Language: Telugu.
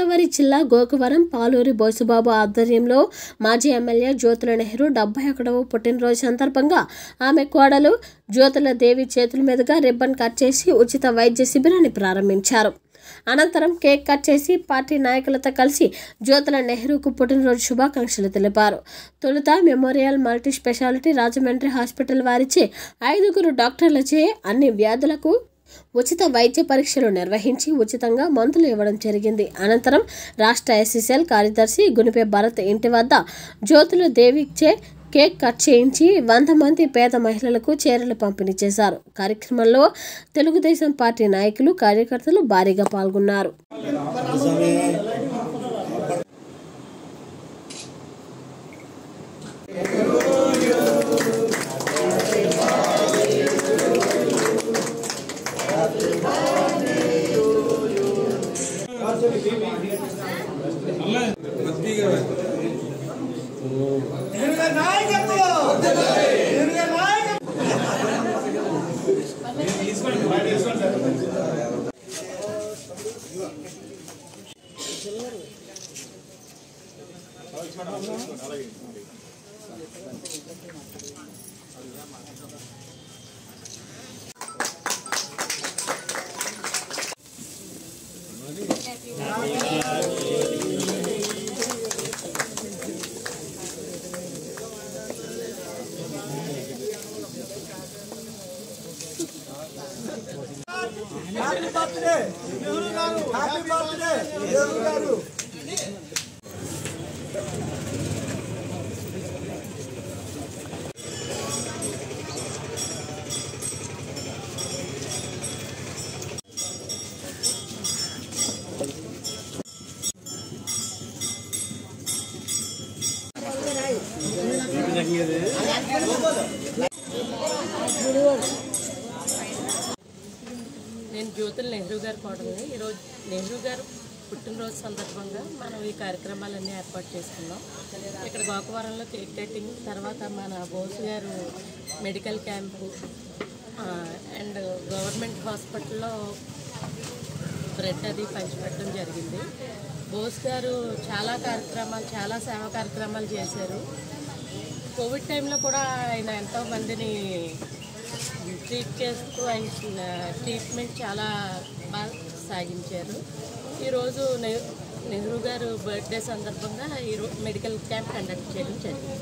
గోదావరి జిల్లా గోకవరం పాలూరి బోసుబాబు ఆధ్వర్యంలో మాజీ ఎమ్మెల్యే జ్యోతుల నెహ్రూ డెబ్బై ఒకటవ పుట్టినరోజు సందర్భంగా ఆమె కోడలు జ్యోతుల దేవి చేతుల మీదుగా రిబ్బన్ కట్ చేసి ఉచిత వైద్య శిబిరాన్ని ప్రారంభించారు అనంతరం కేక్ కట్ చేసి పార్టీ నాయకులతో కలిసి జ్యోతుల నెహ్రూకు పుట్టినరోజు శుభాకాంక్షలు తెలిపారు తొలుత memorial multi speciality Rajahmundry hospital వారిచే ఐదుగురు డాక్టర్లచే అన్ని వ్యాధులకు ఉచిత వైద్య పరీక్షలు నిర్వహించి ఉచితంగా మందులు ఇవ్వడం జరిగింది అనంతరం రాష్ట్ర ఎస్సీసీఎల్ కార్యదర్శి గునిపే భరత్ ఇంటి వద్ద జ్యోతుల దేవిచే కేక్ కట్ చేయించి వంద మంది పేద మహిళలకు చీరలు పంపిణీ చేశారు కార్యక్రమంలో తెలుగుదేశం పార్టీ నాయకులు కార్యకర్తలు భారీగా పాల్గొన్నారు హ్యాపీ బర్త్డే నెహ్రూ గారు హ్యాపీ బర్త్డే నెహ్రూ గారు నేను జ్యోతుల నెహ్రూ గారి కోడల్ని ఈరోజు నెహ్రూ గారు పుట్టినరోజు సందర్భంగా మనం ఈ కార్యక్రమాలన్నీ ఏర్పాటు చేసుకున్నాం ఇక్కడ గోకవరంలో కేక్ కటింగ్ తర్వాత మన Bose garu medical camp uh, and government హాస్పిటల్లో బ్రెడ్ అది పంచిపెట్టడం జరిగింది బోస్ గారు చాలా కార్యక్రమాలు చాలా సేవా కార్యక్రమాలు చేశారు కోవిడ్ టైంలో కూడా ఆయన ఎంతో మందిని ట్రీట్ చేస్తూ ఆయన ట్రీట్మెంట్ చాలా బాగా సాగించారు ఈరోజు నెహ్ నెహ్రూ గారు బర్త్డే సందర్భంగా ఈరోజు మెడికల్ క్యాంప్ కండక్ట్ చేయడం జరిగింది